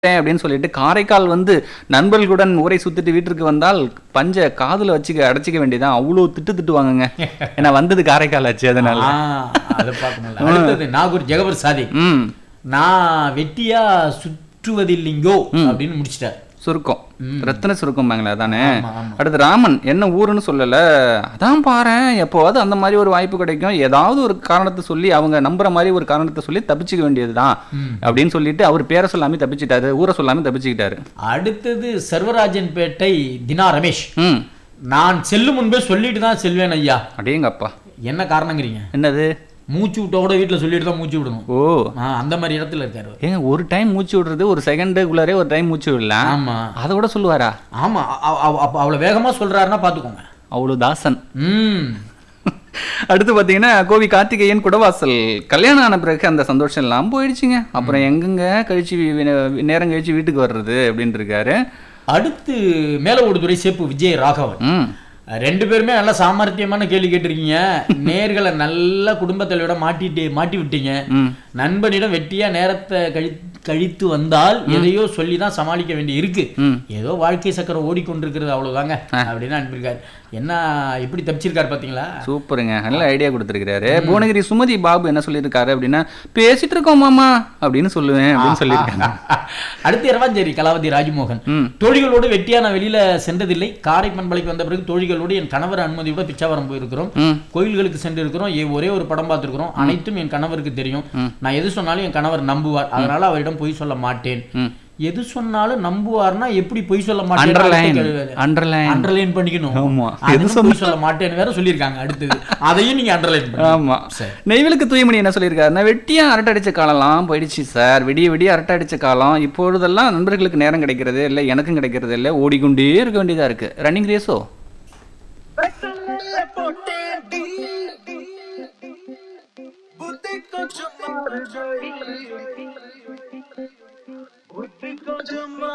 அப்படின்னு சொல்லிட்டு காரைக்கால் வந்து நண்பர்களுடன் ஊரை சுத்திட்டு வீட்டிற்கு வந்தால் பஞ்ச காதுல வச்சுக்க அடைச்சிக்க வேண்டியதான் அவ்வளோ திட்டு திட்டுவாங்கங்க ஏன்னா வந்தது காரைக்கால் ஆச்சு அதனால ஆ, அதை பார்க்க முடியல அடுத்தது நாகூர் ஜெகபர் சாதி ம் நான் வெட்டியா சுற்றுவதில்லைங்கோ அப்படின்னு முடிச்சிட்டார் சுருக்கம் ரத்தின சுருக்கம்பாங்களே அதானே ஆமா, ஆமா. அடுத்து ராமன் என்ன ஊருன்னு சொல்லல அதான் பாரேன் எப்போவாது அந்த மாதிரி ஒரு வாய்ப்பு கிடைக்கும் ஏதாவது ஒரு காரணத்தை சொல்லி அவங்க நம்புற மாதிரி ஒரு காரணத்தை சொல்லி தப்பிச்சுக்க வேண்டியதுதான் அப்படின்னு சொல்லிட்டு அவர் பேரை சொல்லாம தப்பிச்சிட்டாரு ஊரை சொல்லாம தப்பிச்சுக்கிட்டாரு அடுத்தது சர்வராஜன் பேட்டை தினா ரமேஷ் ம் நான் செல்லும் முன்பே சொல்லிட்டு தான் செல்வேன் ஐயா அடேங்கப்பா என்ன காரணங்கிறீங்க என்னது மூச்சு விட்ட கூட வீட்டுல சொல்லிட்டு தான் மூச்சு விடணும் ஓ ஆ, அந்த மாதிரி இடத்துல இருக்காரு அவர். ஏங்க ஒரு டைம் மூச்சு விடுறது ஒரு செகண்டுக்குள்ளாரே ஒரு டைம் மூச்சு விடலாம் ஆமா அதை விட சொல்லுவாரா ஆமா அ- அ- அப்ப அவ்வளவு வேகமா சொல்றாருன்னா பாத்துக்கோங்க அவ்வளோ தாசன் ம் அடுத்து பார்த்தீங்கன்னா கோவி கார்த்திகேயன் குடவாசல் கல்யாணம் ஆன பிறகு அந்த சந்தோஷம் எல்லாம் போயிடுச்சுங்க அப்புறம் எங்கெங்க கழிச்சு வி- வி- நேரம் கழிச்சு வீட்டுக்கு வர்றது அப்படின்னு இருக்காரு அடுத்து மேல ஓடுதுறை சேப்பு விஜய் ராகவன் ம் ரெண்டு பேருமே நல்ல சாமர்த்தியமான கேள்வி கேட்டிருக்கீங்க நேர்களை நல்ல குடும்பத்தலையோட மாட்டிட்டு மாட்டி விட்டீங்க ம் நண்பனிடம் வெட்டியா நேரத்தை கழி கழித்து வந்தால் எதையோ சொல்லி தான் சமாளிக்க வேண்டி இருக்கு ம். ஏதோ வாழ்க்கை சக்கரம் ஓடிக்கொண்டிருக்கிறது அவ்வளவுதாங்க அப்படின்னு அனுப்பியிருக்காரு என்ன எப்படி தப்பிச்சிருக்காரு பாத்தீங்களா சூப்பருங்க நல்ல ஐடியா கொடுத்துருக்காரு புவனகிரி சுமதி பாபு என்ன சொல்லியிருக்காரு அப்படின்னா பேசிட்டு இருக்கோம் மாமா அப்படின்னு சொல்லுவேன் அப்படின்னு சொல்லியிருக்காங்க அடுத்து இரவாஞ்சேரி கலாவதி ராஜ்மோகன் ம் தோழிகளோடு வெட்டியா நான் வெளியில சென்றதில்லை காரை பண்பலைக்கு வந்த பிறகு தோழிகளோடு என் கணவர் அனுமதியோட பிச்சாவரம் போயிருக்கிறோம் ம் கோயில்களுக்கு சென்று இருக்கிறோம் ஏ- ஒரே ஒரு படம் பார்த்திருக்கிறோம் அனைத்தும் என் கணவருக்கு தெரியும் நான் எது சொன்னாலும் என் கணவர் நம்புவார் அதனால அவரிடம் பொய் சொல்ல மாட்டேன் ம் எது சொன்னாலும் நம்புவார்னா எப்படி பொய் சொல்ல மாட்டேன் அண்டர்லைன் அண்டர்லைன் அண்டர்லைன் பண்ணிக்கணும் ஆமா. எது பொய் சொல்ல மாட்டேன்னு வேற சொல்லியிருக்காங்க அடுத்தது அதையும் நீங்க அண்டர்லைன் பண்ணி ஆமா நெய்வேலுக்கு தூய்மணி என்ன சொல்லியிருக்காருன்னா வெட்டியா அரட்டை அடிச்ச காலம்லாம் போயிடுச்சு சார் விடிய விடிய அரட்டை அடிச்ச காலம் இப்பொழுதெல்லாம் நண்பர்களுக்கு நேரம் கிடைக்கிறது இல்லை எனக்கும் கிடைக்கிறது இல்லை ஓடிக்கொண்டே இருக்க வேண்டியதா இருக்கு ரன்னிங் ரேஸோ வெத்தலைய போட்டு